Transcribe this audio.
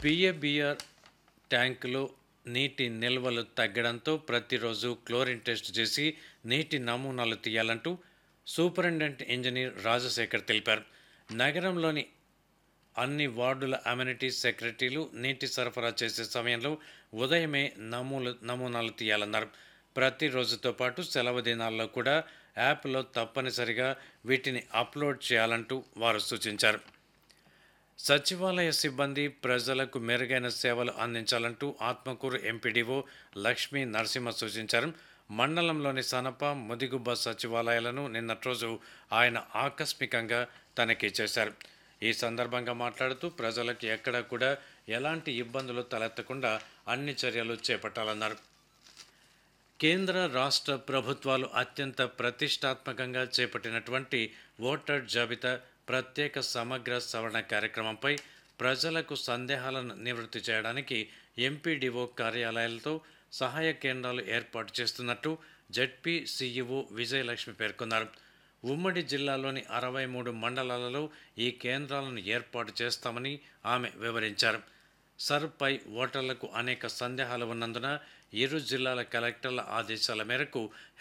PABR ట్యాంకులో నీటి నిల్వలు తగ్గడంతో ప్రతిరోజు క్లోరిన్ టెస్ట్ చేసి నీటి నమూనాలు తీయాలంటూ సూపరింటెండెంట్ ఇంజనీర్ రాజశేఖర్ తెలిపారు నగరంలోని అన్ని వార్డుల అమ్యూనిటీ సెక్రటరీలు నీటి సరఫరా చేసే సమయంలో ఉదయమే నమూలు నమూనాలు తీయాలన్నారు ప్రతిరోజుతో పాటు సెలవు దినాల్లో కూడా యాప్లో తప్పనిసరిగా వీటిని అప్లోడ్ చేయాలంటూ వారు సూచించారు సచివాలయ సిబ్బంది ప్రజలకు మెరుగైన సేవలు అందించాలంటూ ఆత్మకూరు ఎంపీడీఓ లక్ష్మీ నరసింహ సూచించారు మండలంలోని సనప ముదిగుబ్బ సచివాలయాలను నిన్నటి రోజు ఆయన ఆకస్మికంగా తనిఖీ చేశారు ఈ సందర్భంగా మాట్లాడుతూ ప్రజలకు ఎక్కడా కూడా ఎలాంటి ఇబ్బందులు తలెత్తకుండా అన్ని చర్యలు చేపట్టాలన్నారు కేంద్ర రాష్ట్ర ప్రభుత్వాలు అత్యంత ప్రతిష్టాత్మకంగా చేపట్టినటువంటి ఓటర్ జాబితా ప్రత్యేక సమగ్ర సవరణ కార్యక్రమంపై ప్రజలకు సందేహాలను నివృత్తి చేయడానికి ఎంపీడీఓ కార్యాలయాలతో సహాయ కేంద్రాలు ఏర్పాటు చేస్తున్నట్టు జడ్పీ సీఈఓ విజయలక్ష్మి పేర్కొన్నారు ఉమ్మడి జిల్లాలోని అరవై మూడు మండలాలలో ఈ కేంద్రాలను ఏర్పాటు చేస్తామని ఆమె వివరించారు సర్పై ఓటర్లకు అనేక సందేహాలు ఉన్నందున ఇరు జిల్లాల కలెక్టర్ల ఆదేశాల మేరకు